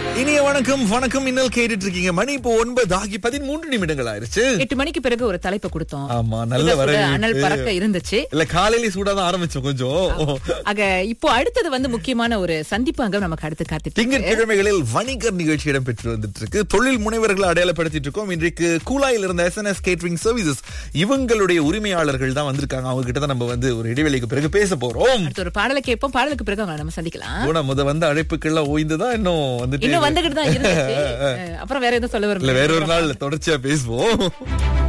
இனிய வணக்கம் வணக்கம் இன்னல் கேட்டுட்டு இருக்கீங்க மணி இப்போ ஒன்பது ஆகி பதிமூன்று நிமிடங்கள் ஆயிருச்சு எட்டு மணிக்கு பிறகு ஒரு தலைப்பை கொடுத்தோம் ஆமா நல்ல சுட சுட வரவேற்பு. அனல் பறக்க இருந்துச்சு இல்ல காலையில சூடா தான் ஆரம்பிச்சோம் கொஞ்சம் ஆக இப்போ அடுத்தது வந்து முக்கியமான ஒரு சந்திப்பு அங்கம் நமக்கு அடுத்து காத்துட்டு இருக்கு. திங்கட்கிழமைகளில் வணிகர் நிகழ்ச்சி இடம்பெற்று வந்துட்டு இருக்கு தொழில் முனைவர்களை அடையாளப்படுத்திட்டு இருக்கோம் இன்றைக்கு கூலாயில் இருந்த எஸ்என்எஸ் கேட்டரிங் சர்வீசஸ் இவங்களுடைய உரிமையாளர்கள் தான் வந்திருக்காங்க அவங்க கிட்ட தான் நம்ம வந்து ஒரு இடைவெளிக்கு பிறகு பேச போறோம் அடுத்து ஒரு பாடலை கேட்போம் பாடலுக்கு பிறகு அவங்களை நம்ம சந்திக்கலாம் போன முத வந்த அழைப்புக்கள்லாம் ஓய்ந்துதான் இன்னும் வந்துட்டு இன்னும் வந்துகிட்டு தான் இருந்துச்சு அஹ், அப்புறம் வேற எதுவும் சொல்ல இல்ல வரல வேற ஒரு நாள் தொடர்ச்சியா பேசுவோம்